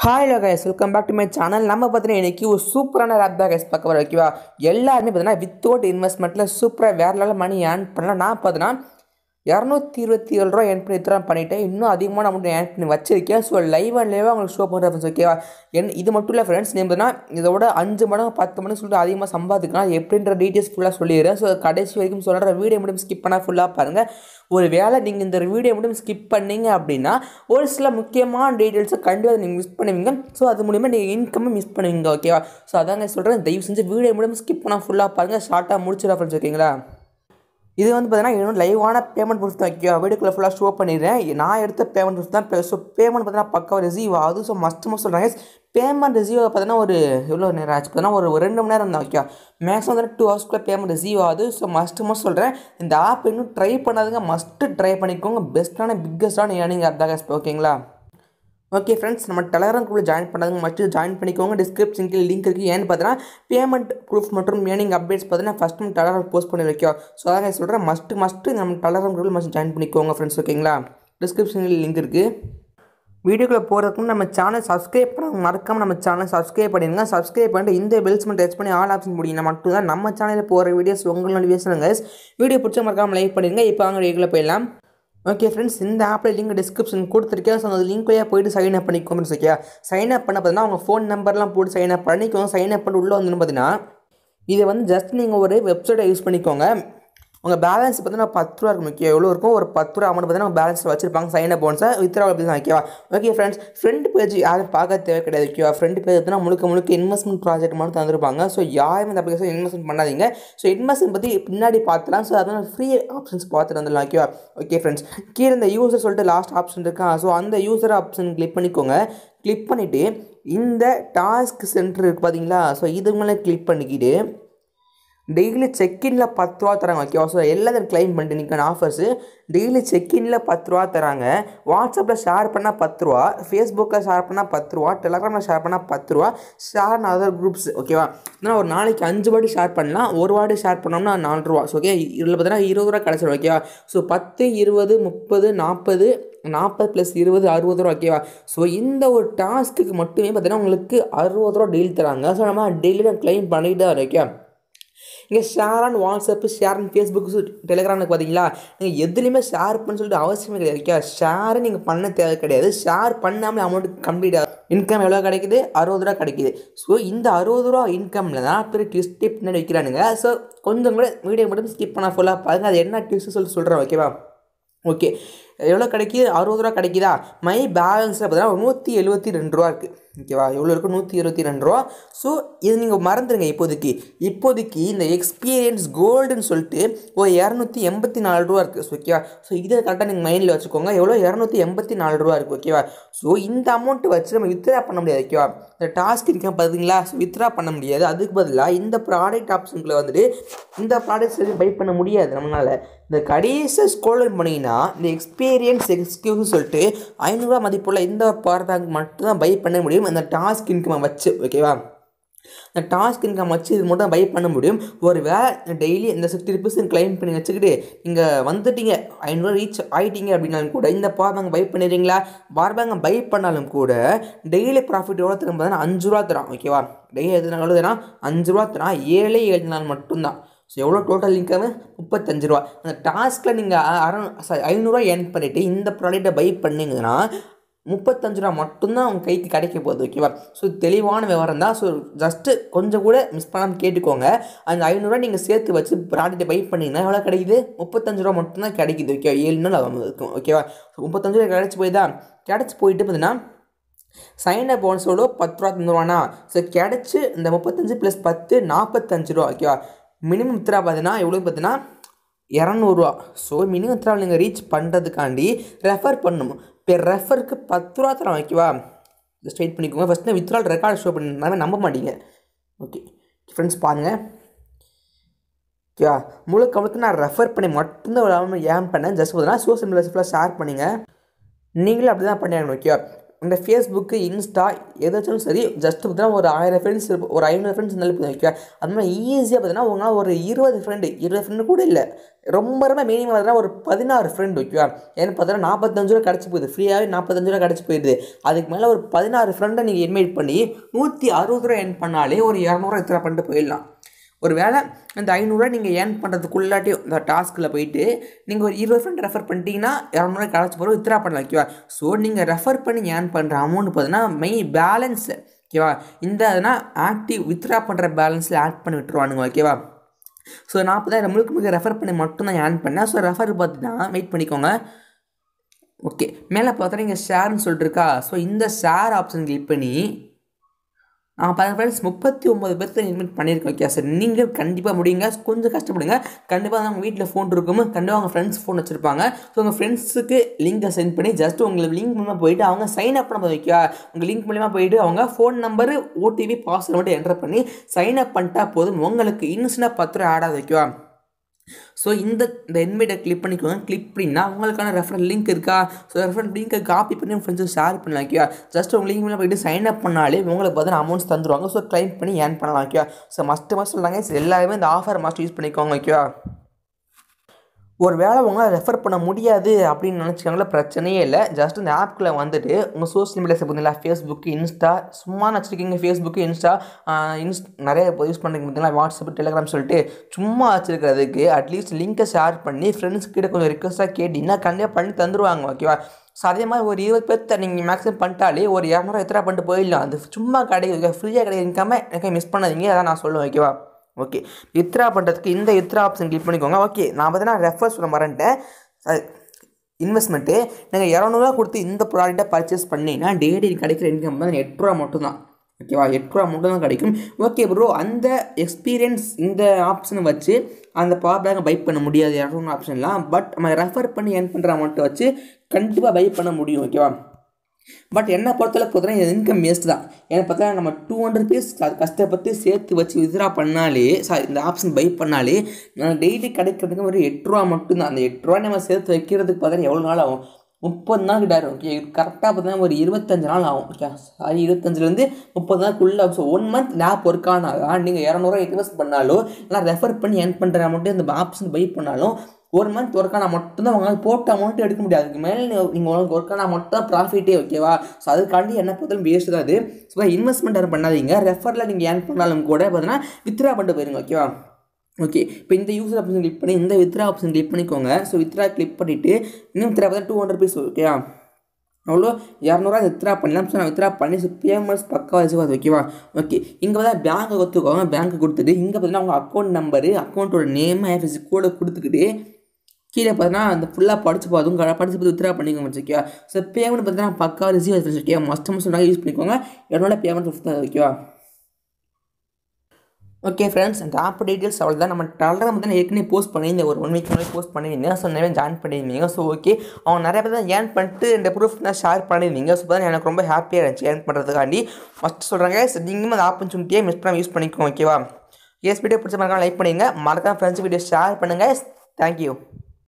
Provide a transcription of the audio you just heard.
hi guys welcome back to my channel நம்ம பார்த்தீங்கன்னா இன்றைக்கி ஒரு சூப்பரான ஆப் தான் கைஸ் பார்க்க வர ஓகேவா எல்லாருமே பார்த்தீங்கன்னா வித்தவுட் இன்வெஸ்ட்மெண்ட்டில் சூப்பராக வேறு லெவலில் மணி ஏர்ன் பண்ணலாம் நான் பார்த்தீங்கன்னா இரநூத்தி இருபத்தி ஏழு ரூபா ஏர்ன் பண்ணி வித்ரா பண்ணிட்டேன் இன்னும் அதிகமான அமௌண்ட் ஏர்ன் பண்ணி வச்சிருக்கேன் ஸோ லைவ் அண்ட் லைவாக உங்களுக்கு ஷோ பண்ணுறேன் ஃப்ரெண்ட்ஸ் ஓகேவா என் இது மட்டும் இல்லை ஃப்ரெண்ட்ஸ் நீ பார்த்தீங்கன்னா இதோட அஞ்சு மடங்கு பத்து மடங்கு சொல்லிட்டு அதிகமாக சம்பாதிக்கலாம் எப்படின்ற டீட்டெயில்ஸ் ஃபுல்லாக சொல்லிடுறேன் ஸோ கடைசி வரைக்கும் சொல்கிற வீடியோ மட்டும் ஸ்கிப் பண்ணால் ஃபுல்லாக பாருங்கள் ஒரு வேளை நீங்கள் இந்த வீடியோ மட்டும் ஸ்கிப் பண்ணீங்க அப்படின்னா ஒரு சில முக்கியமான டீட்டெயில்ஸை கண்டிப்பாக நீங்கள் மிஸ் பண்ணுவீங்க ஸோ அது மூலிமா நீங்கள் இன்கம்மை மிஸ் பண்ணுவீங்க ஓகேவா ஸோ அதாங்க சொல்கிறேன் தயவு செஞ்சு வீடியோ மட்டும் ஸ்கிப் பண்ணால் ஃபுல்லாக பாருங்கள் ஷார்ட்டாக முடிச்சிடா ஃப்ரெண்ட்ஸ் ஓகேங்களா இது வந்து பார்த்தீங்கன்னா இன்னும் லைவான பேமெண்ட் ப்ரூஃப் தான் வைக்கோ வீடியோக்குள்ள ஃபுல்லாக ஷோ பண்ணிடுறேன் நான் எடுத்த பேமெண்ட் ப்ரூஃப் தான் ஸோ பேமெண்ட் பார்த்தீங்கன்னா பக்கம் ரிசீவ் ஆகுது ஸோ மஸ்ட் மஸ்ட் சொல்கிறாங்க பேமெண்ட் ரிசீவ் பார்த்தீங்கன்னா ஒரு எவ்வளோ நேரம் ஆச்சு பார்த்தீங்கன்னா ஒரு ஒரு ரெண்டு மணி நேரம் தான் வைக்கோ மேக்ஸிமம் வந்து டூ ஹவர்ஸ்க்குள்ளே பேமெண்ட் ரிசீவ் ஆகுது ஸோ மஸ்ட் மஸ்ட் சொல்கிறேன் இந்த ஆப் இன்னும் ட்ரை பண்ணாதுங்க மஸ்ட்டு ட்ரை பண்ணிக்கோங்க பெஸ்ட்டான பிக்கஸ்டான ஏர்னிங் ஆப் தான் ஓகேங்களா ஓகே ஃப்ரெண்ட்ஸ் நம்ம டெலகிராம் குரூப்பில் ஜாயின் பண்ணாதுங்க மட்டும் ஜாயின் பண்ணிக்கோங்க டிஸ்கிரிப்ஷன் கீழே லிங்க் இருக்குது ஏன்னு பார்த்தீங்கன்னா பேமெண்ட் ப்ரூஃப் மற்றும் ஏர்னிங் அப்டேட்ஸ் பார்த்தீங்கன்னா ஃபஸ்ட் நம்ம டெலகிராம் போஸ்ட் பண்ணி வைக்கோம் ஸோ அதான் சொல்கிறேன் மஸ்ட்டு மஸ்ட்டு நம்ம டெலகிராம் குரூப்பில் மஸ்ட் ஜாயின் பண்ணிக்கோங்க ஃப்ரெண்ட்ஸ் ஓகேங்களா டிஸ்கிரிப்ஷனில் லிங்க் இருக்குது வீடியோக்குள்ளே போகிறதுக்கு நம்ம சேனல் சப்ஸ்கிரைப் பண்ண மறக்காமல் நம்ம சேனல் சப்ஸ்கிரைப் பண்ணிடுங்க சப்ஸ்கிரைப் பண்ணிட்டு இந்த பெல்ஸ் மட்டும் டச் பண்ணி ஆல் ஆப்ஷன் முடியுங்க மட்டும் தான் நம்ம சேனலில் போகிற வீடியோஸ் உங்கள் நோட்டிஃபிகேஷன் வீடியோ பிடிச்ச மறக்காமல் லைக் பண்ணிடுங்க இப்போ வாங்க வீடியோக்குள்ளே போயிடலாம் ஓகே ஃப்ரெண்ட்ஸ் இந்த ஆப்பில் லிங்க் டிஸ்கிரிப்ஷன் கொடுத்துருக்கேன் ஸோ அந்த லிங்க் வழியாக போயிட்டு சைன் அப் பண்ணிக்கோங்க ஃப்ரெண்ட்ஸ் ஓகே சைன் அப் பண்ண பார்த்தீங்கன்னா உங்கள் ஃபோன் நம்பர்லாம் போட்டு சைன் அப் பண்ணிக்கோங்க சைன் அப் பண்ணி உள்ளே வந்து பார்த்தீங்கன்னா இதை வந்து ஜஸ்ட் நீங்கள் ஒரு வெப்சைட்டை யூஸ் பண்ணிக்கோங்க உங்கள் பேலன்ஸ் பார்த்தீங்கன்னா பத்து ரூபா இருக்கும் ஓகே எவ்வளோ இருக்கும் ஒரு பத்து ரூபா அமௌண்ட் பார்த்தீங்கன்னா பேலன்ஸ் வச்சிருப்பாங்க சைன் அப் போன்ஸை வித்ரா அப்படி தான் ஓகேவா ஓகே ஃப்ரெண்ட்ஸ் ஃப்ரண்ட் பேஜ் யாரும் பார்க்க தேவை கிடையாது ஓகேவா ஃப்ரண்ட் பேஜ் பார்த்தீங்கன்னா முழுக்க முழுக்க இன்வெஸ்ட்மெண்ட் ப்ராஜெக்ட் மட்டும் தந்துருப்பாங்க ஸோ யாரும் இந்த அப்ளிகேஷன் இன்வெஸ்ட்மெண்ட் பண்ணாதீங்க ஸோ இன்வெஸ்ட்மெண்ட் பற்றி பின்னாடி பார்த்துலாம் ஸோ அதனால் ஃப்ரீ ஆப்ஷன்ஸ் பார்த்துட்டு வந்துடலாம் ஓகேவா ஓகே ஃப்ரெண்ட்ஸ் கீழே இந்த யூசர் சொல்லிட்டு லாஸ்ட் ஆப்ஷன் இருக்கா ஸோ அந்த யூசர் ஆப்ஷன் கிளிக் பண்ணிக்கோங்க கிளிக் பண்ணிவிட்டு இந்த டாஸ்க் சென்டர் இருக்குது பார்த்தீங்களா ஸோ இது மேலே கிளிக் பண்ணிக்கிட்டு டெய்லி செக்இனில் பத்து ரூபா தராங்க ஓகேவா ஸோ எல்லாத்தையும் கிளைம் பண்ணிட்டு நிற்கிற ஆஃபர்ஸு டெய்லி செக்இனில் பத்து ரூபா தராங்க வாட்ஸ்அப்பில் ஷேர் பண்ணால் பத்து ரூபா ஃபேஸ்புக்கில் ஷேர் பண்ணால் பத்து ரூபா டெலகிராமில் ஷேர் பண்ணால் பத்து ரூபா ஷேர் அதர் குரூப்ஸ் ஓகேவா இன்னும் ஒரு நாளைக்கு அஞ்சு வாட்டி ஷேர் பண்ணலாம் ஒரு வாட்டி ஷேர் பண்ணோம்னா நாலு ரூபா ஸோ ஓகே இதில் பார்த்தீங்கன்னா இருபது ரூபா கிடச்சிடும் ஓகேவா ஸோ பத்து இருபது முப்பது நாற்பது நாற்பது ப்ளஸ் இருபது அறுபது ரூபா ஓகேவா ஸோ இந்த ஒரு டாஸ்க்கு மட்டுமே பார்த்தீங்கன்னா உங்களுக்கு அறுபது ரூபா டெய்லி தராங்க ஸோ நம்ம டெய்லி கிளைம் பண்ணிட்டு தான் ஓகே இங்கே share on WhatsApp share on Facebook டெலிகிராமுக்கு பார்த்தீங்களா நீங்கள் எதுலேயுமே ஷேர் பண்ண சொல்லிட்டு அவசியமே கிடையாது ஓகே ஷேர் நீங்கள் பண்ண தேவை கிடையாது ஷேர் பண்ணாமல் அமௌண்ட் கம்ப்ளீட் ஆகும் இன்கம் எவ்வளோ கிடைக்குது அறுபது ரூபா கிடைக்குது ஸோ இந்த அறுபது ரூபா இன்கமில் தான் பெரிய ட்விஸ்ட்டே பின்னாடி வைக்கிறானுங்க ஸோ கொஞ்சம் கூட வீடியோ மட்டும் ஸ்கிப் பண்ணால் ஃபுல்லாக பாருங்கள் அது என்ன ட்விஸ்ட்டு சொல்லி சொல்கிறேன் ஓகேவா ஓகே எவ்வளோ கிடைக்கிது அறுபது ரூபா கிடைக்குதா மை பேலன்ஸில் பார்த்தீங்கன்னா நூற்றி எழுபத்தி ரெண்டு ரூபா இருக்குது ஓகேவா எவ்வளோ இருக்குது நூற்றி இருபத்தி ரெண்டு ரூபா ஸோ இது நீங்கள் மறந்துடுங்க இப்போதைக்கு இப்போதைக்கு இந்த எக்ஸ்பீரியன்ஸ் கோல்டுன்னு சொல்லிட்டு ஒரு இரநூத்தி எண்பத்தி நாலு ரூபா இருக்குது ஸோ ஓகேவா ஸோ இதை கரெக்டாக நீங்கள் மைண்டில் வச்சுக்கோங்க எவ்வளோ இரநூத்தி எண்பத்தி நாலு ரூபா இருக்குது ஓகேவா ஸோ இந்த அமௌண்ட்டு வச்சு நம்ம வித்ரா பண்ண முடியாது ஓகேவா இந்த டாஸ்க் இருக்கா பார்த்தீங்களா ஸோ வித்ரா பண்ண முடியாது அதுக்கு பதிலாக இந்த ப்ராடக்ட் ஆப்ஷனுக்குள்ள வந்துட்டு இந்த ப்ராடக்ட் சரி பை பண்ண முடியாது நம்மளால் இந்த கடைசி ஸ்கோல் பண்ணிங்கன்னா இந்த எக்ஸ்பீரியன்ஸ் எக்ஸ்கியூஸ் சொல்லிட்டு ஐநூறுரூவா மதிப்புள்ள இந்த பவர் பேங்க் மட்டும்தான் பை பண்ண முடியும் அந்த டாஸ்க் இன்கம் வச்சு ஓகேவா இந்த டாஸ்க் இன்கம் வச்சு இது மட்டும் பை பண்ண முடியும் ஒரு வேலை டெய்லி இந்த சிக்ஸ்டி ருபீஸ் கிளைம் பண்ணி வச்சுக்கிட்டு நீங்கள் வந்துட்டீங்க ஐநூறுரூவா ரீச் ஆகிட்டீங்க அப்படின்னாலும் கூட இந்த பவர் பேங்க் பை பண்ணிடுறீங்களா பவர் பேங்க் பை பண்ணாலும் கூட டெய்லி ப்ராஃபிட் எவ்வளோ தரும் பார்த்தீங்கன்னா அஞ்சு ரூபா தரான் ஓகேவா டெய்லி எதுனா எவ்வளோ தரான் அஞ்சு ரூபா தரான் ஏழே ஏழு நாள் மட்டும்தான் ஸோ எவ்வளோ டோட்டல் இன்கம் முப்பத்தஞ்சு ரூபா அந்த டாஸ்கில் நீங்கள் அற ஐநூறுரூவா ஏர்ன் பண்ணிவிட்டு இந்த ப்ராடக்ட்டை பை பண்ணிங்கன்னா முப்பத்தஞ்சு ரூபா மட்டும்தான் அவங்க கைக்கு கிடைக்க போகுது ஓகேவா ஸோ தெளிவான விவரம் தான் ஸோ ஜஸ்ட்டு கொஞ்சம் கூட மிஸ் பண்ணாமல் கேட்டுக்கோங்க அந்த ஐநூறுரூவா நீங்கள் சேர்த்து வச்சு ப்ராடக்ட்டை பை பண்ணிங்கன்னா எவ்வளோ கிடைக்குது முப்பத்தஞ்சு ரூபா மட்டும்தான் கிடைக்குது ஓகே ஏழு நாள் ஆகும் இருக்கும் ஓகேவா ஸோ முப்பத்தஞ்சு ரூபா கிடச்சி போய் தான் கிடச்சி போயிட்டு பார்த்தீங்கன்னா சைன் அப் போனஸோட பத்து ரூபா தந்துருவானா ஸோ கிடச்சி இந்த முப்பத்தஞ்சு ப்ளஸ் பத்து நாற்பத்தஞ்சு ரூபா ஓகேவா மினிமம் வித்ரா பார்த்தீங்கன்னா எவ்வளோ பார்த்தீங்கன்னா இரநூறுவா ஸோ மினிமம் வித்ரா நீங்கள் ரீச் பண்ணுறதுக்காண்டி ரெஃபர் பண்ணணும் இப்போ ரெஃபருக்கு பத்து ரூபா தரோம் ஓகேவா ஸ்ட்ரைட் பண்ணிக்கோங்க ஃபஸ்ட்டு வித்ரால் ரெக்கார்ட் ஷோ பண்ணி நம்ப மாட்டீங்க ஓகே ஃப்ரெண்ட்ஸ் பாருங்கள் ஓகேவா முழுக்க முழுக்க நான் ரெஃபர் பண்ணி மட்டும்தான் ஒரு ஏன் பண்ணேன் ஜஸ்ட் பார்த்தீங்கன்னா சோஷியல் மீடியா ஃபுல்லாக ஷேர் பண்ணிங்க நீங்களும் அப்படி தான் பண்ணியாகணும் ஓகேவா இந்த ஃபேஸ்புக்கு இன்ஸ்டா எதாச்சும் சரி ஜஸ்ட் பார்த்தீங்கன்னா ஒரு ஆயிரம் ஃப்ரெண்ட்ஸ் ஒரு ஐநூறு ஃப்ரெண்ட்ஸ் இருந்தாலும் ஓகே அது மாதிரி ஈஸியாக பார்த்தீங்கன்னா உங்களால் ஒரு இருபது ஃப்ரெண்டு இருபது ஃப்ரெண்டு கூட இல்லை ரொம்ப ரொம்ப மினிமம் பார்த்தீங்கன்னா ஒரு பதினாறு ஃப்ரெண்டு ஓகேவா ஏன்னு பார்த்தீங்கன்னா நாற்பத்தஞ்சு ரூபா கிடச்சி போயிடுது ஃப்ரீயாகவே நாற்பத்தஞ்சு ரூபா கிடச்சி போயிடுது அதுக்கு மேலே ஒரு பதினாறு ஃப்ரெண்டை நீங்கள் இன்வைட் பண்ணி நூற்றி அறுபது ரூபா என் பண்ணாலே ஒரு இரநூறுவா இத்தனை பண்ணிட்டு போயிடலாம் ஒரு வேளை அந்த ஐநூறுரூவா நீங்கள் ஏர்ன் பண்ணுறதுக்குள்ளாட்டி இந்த டாஸ்கில் போயிட்டு நீங்கள் ஒரு இருபது ஃப்ரெண்ட் ரெஃபர் பண்ணிட்டீங்கன்னா இரநூறுவா கிடச்சி போகிறோம் வித்ரா பண்ணலாம் ஓகேவா ஸோ நீங்கள் ரெஃபர் பண்ணி ஏர்ன் பண்ணுற அமௌண்ட் பார்த்தீங்கன்னா மெயின் பேலன்ஸ் ஓகேவா இந்த அதுனா ஆக்டிவ் வித்ரா பண்ணுற பேலன்ஸில் ஆட் பண்ணி விட்டுருவானுங்க ஓகேவா ஸோ நான் அப்போ தான் முழுக்க முழுக்க ரெஃபர் பண்ணி மட்டும் தான் ஏர்ன் பண்ணேன் ஸோ ரெஃபர் பார்த்துட்டா வெயிட் பண்ணிக்கோங்க ஓகே மேலே பார்த்தா நீங்கள் ஷேர்னு சொல்லிட்டு இருக்கா ஸோ இந்த ஷேர் ஆப்ஷன் கிளிக் பண்ணி நான் பார்த்தா ஃப்ரெண்ட்ஸ் முப்பத்தி ஒம்பது பேர்த்து இன்வைட் பண்ணியிருக்கேன் ஓகே சார் நீங்கள் கண்டிப்பாக முடியுங்க கொஞ்சம் கஷ்டப்படுங்க கண்டிப்பாக உங்கள் வீட்டில் ஃபோன் இருக்கும் கண்டிப்பாக உங்கள் ஃப்ரெண்ட்ஸ் ஃபோன் வச்சுருப்பாங்க ஸோ உங்கள் ஃப்ரெண்ட்ஸுக்கு லிங்கை சென்ட் பண்ணி ஜஸ்ட் உங்களுக்கு லிங்க் மூலமாக போயிட்டு அவங்க சைன் அப் பண்ண வைக்கா உங்கள் லிங்க் மூலிமா போயிட்டு அவங்க ஃபோன் நம்பரு ஓடிபி பாஸ்வேர்டு மட்டும் என்டர் பண்ணி சைன் அப் பண்ணிட்டா போதும் உங்களுக்கு இன்னும் பத்து ரூபா ஆட் ஆகுது வைக்கவா ஸோ இந்த இந்த இன்வைட்டை கிளிக் பண்ணிக்கோங்க கிளிக் பண்ணினா உங்களுக்கான ரெஃபரல் லிங்க் இருக்கா ஸோ ரெஃபரல் லிங்க்கை காப்பி பண்ணி உங்கள் ஃப்ரெண்ட்ஸுக்கு ஷேர் பண்ணலாம் ஓகே ஜஸ்ட் உங்கள் லிங்க் மேலே போயிட்டு சைன் அப் பண்ணாலே உங்களுக்கு பார்த்தீங்கன்னா அமௌண்ட்ஸ் தந்துருவாங்க ஸோ கிளைம் பண்ணி ஏர்ன் பண்ணலாம் ஓகே ஸோ மஸ்ட் மஸ்ட் சொல்கிறாங்க எல்லாருமே இந்த ஆஃபர் மஸ்ட் யூஸ் பண்ணிக்கோங்க ஓகேவா ஒரு வேளை உங்களால் ரெஃபர் பண்ண முடியாது அப்படின்னு நினச்சிக்காங்களா பிரச்சனையே இல்லை ஜஸ்ட் இந்த ஆப்குள்ளே வந்துட்டு உங்கள் சோஷியல் மீடியாஸ் பார்த்தீங்களா ஃபேஸ்புக் இன்ஸ்டா சும்மா வச்சுருக்கீங்க ஃபேஸ்புக்கு இன்ஸ்டா இன்ஸ் நிறைய யூஸ் பண்ணுறீங்க பார்த்தீங்களா வாட்ஸ்அப் டெலிகிராம் சொல்லிட்டு சும்மா வச்சுருக்கிறதுக்கு அட்லீஸ்ட் லிங்க்கை ஷேர் பண்ணி ஃப்ரெண்ட்ஸ் கிட்ட கொஞ்சம் ரிக்வஸ்ட்டாக கேட்டிங்கன்னா கண்டிப்பாக பண்ணி தந்துருவாங்க ஓகேவா ஸோ அதே மாதிரி ஒரு இருபது பேர்த்த நீங்கள் மேக்ஸிமம் பண்ணிட்டாலே ஒரு இரநூறுவா எத்தனை பண்ணிட்டு போயிடலாம் அது சும்மா கிடைக்கும் ஃப்ரீயாக கிடைக்காம எனக்கு மிஸ் பண்ணாதீங்க அதான் நான் சொல்லுவேன் ஓகேவா ஓகே வித்ரா பண்ணுறதுக்கு இந்த வித்ரா ஆப்ஷன் கிளிக் பண்ணிக்கோங்க ஓகே நான் பார்த்தீங்கன்னா ரெஃபர் சொல்ல மறந்துட்டேன் இன்வெஸ்ட்மெண்ட்டு நீங்கள் இரநூறுவா கொடுத்து இந்த ப்ராடக்ட்டை பர்ச்சேஸ் பண்ணிங்கன்னா டெய்லி கிடைக்கிற இன்கம் வந்து எட்டு ரூபா மட்டும்தான் ஓகேவா எட்டு ரூபா மட்டும் தான் கிடைக்கும் ஓகே ப்ரோ அந்த எக்ஸ்பீரியன்ஸ் இந்த ஆப்ஷனை வச்சு அந்த பவர் பேங்கை பை பண்ண முடியாது இரநூறு ஆப்ஷன்லாம் பட் நம்ம ரெஃபர் பண்ணி ஏர்ன் பண்ணுற அமௌண்ட்டை வச்சு கண்டிப்பாக பை பண்ண முடியும் ஓகேவா பட் என்ன பொறுத்தளவுக்கு பார்த்தீங்கன்னா இன்கம் வேஸ்ட் தான் ஏன்னா பார்த்தா நம்ம டூ ஹண்ட்ரட் ருபீஸ் கஷ்டப்பட்டு சேர்த்து வச்சு வித்ரா பண்ணாலே சாரி இந்த ஆப்ஷன் பை பண்ணாலே நான் டெய்லி கிடைக்கிறதுக்கு ஒரு எட்டு ரூபா மட்டும்தான் அந்த எட்டு ரூபா நம்ம சேர்த்து வைக்கிறதுக்கு பார்த்தீங்கன்னா எவ்வளோ நாள் ஆகும் முப்பது நாள் கிட்ட ஆகும் ஓகே கரெக்டாக பார்த்தீங்கன்னா ஒரு இருபத்தஞ்சு நாள் ஆகும் ஓகே சாரி இருபத்தஞ்சிலேருந்து முப்பது நாளுக்குள்ளே ஸோ ஒன் மந்த் லேப் ஒர்க் ஆனால் நீங்கள் இரநூறுவா இன்வெஸ்ட் பண்ணாலும் இல்லை ரெஃபர் பண்ணி ஏர்ன் பண்ணுற அமௌண்ட்டு இந்த ஆப்ஷன் பை பண்ணாலும் ஒரு மந்த் ஒர்க் ஆனால் மட்டும்தான் உங்களால் போட்ட அமௌண்ட் எடுக்க முடியாது அதுக்கு மேலே நீங்கள் உங்களுக்கு ஒர்க் ஆனால் மட்டும் தான் ப்ராஃபிட்டே ஓகேவா ஸோ அதுக்காண்டி என்ன பார்த்தாலும் வேஸ்ட் தான் அது ஸோ இன்வெஸ்ட்மெண்ட் யாரும் பண்ணாதீங்க ரெஃபரில் நீங்கள் ஏர்ன் பண்ணாலும் கூட பார்த்தீங்கன்னா வித்ரா பண்ணிட்டு போயிருங்க ஓகேவா ஓகே இப்போ இந்த யூசர் ஆப்ஷன் கிளிக் பண்ணி இந்த வித்ரா ஆப்ஷன் கிளிக் பண்ணிக்கோங்க ஸோ வித்ரா கிளிக் பண்ணிவிட்டு இன்னும் வித்ரா பார்த்தா டூ ஹண்ட்ரட் ருபீஸ் ஓகேவா அவ்வளோ இரநூறுவா வித்ரா பண்ணலாம் ஸோ நான் வித்ரா பண்ணி ஸோ பேமெண்ட்ஸ் பக்காவாக வச்சுக்காது ஓகேவா ஓகே இங்கே தான் பேங்க்கை கொடுத்துக்கோங்க பேங்க்கு கொடுத்துட்டு இங்கே பார்த்தீங்கன்னா உங்கள் அக்கௌண்ட் நம்பரு அக்கௌண்ட்டோட நேம் ஐஎஃப்எஸ்சி கோடை கொடுத்துக்கிட்டு கீழே பார்த்தீங்கன்னா அந்த ஃபுல்லாக படிச்சு போதும் படிச்சு பார்த்து வித்ரா பண்ணிக்கோங்க வச்சுக்கோ ஸோ பேமெண்ட் பார்த்தீங்கன்னா பக்கா ரிசீவ் வச்சுருக்கேன் மஸ்டமர் சொன்னாங்க யூஸ் பண்ணிக்கோங்க என்னோட பேமெண்ட் ஓகேவா ஓகே ஃப்ரெண்ட்ஸ் அந்த ஆப் டீட்டெயில்ஸ் அவ்வளோ தான் நம்ம டெலகிராம் வந்து நான் ஏற்கனவே போஸ்ட் பண்ணியிருந்தேன் ஒரு ஒன் வீக் முன்னாடி போஸ்ட் பண்ணியிருந்தேன் ஸோ நிறைய ஜாயின் பண்ணியிருந்தீங்க ஸோ ஓகே அவங்க நிறைய பேர் தான் ஏர்ன் பண்ணிட்டு இந்த ப்ரூஃப் தான் ஷேர் பண்ணியிருந்தீங்க ஸோ தான் எனக்கு ரொம்ப ஹாப்பியாக இருந்துச்சு ஏர்ன் பண்ணுறதுக்காண்டி ஃபஸ்ட்டு சொல்கிறாங்க நீங்களும் அந்த ஆப்பர்ச்சுனிட்டியை மிஸ் பண்ணாமல் யூஸ் பண்ணிக்கோங்க ஓகேவா எஸ் வீடியோ பிடிச்ச மறக்காம லைக் பண்ணுங்க மறக்காம ஃப்ரெண்ட்ஸ் வீடியோ ஷேர் பண்ணுங்கள் தேங்க்யூ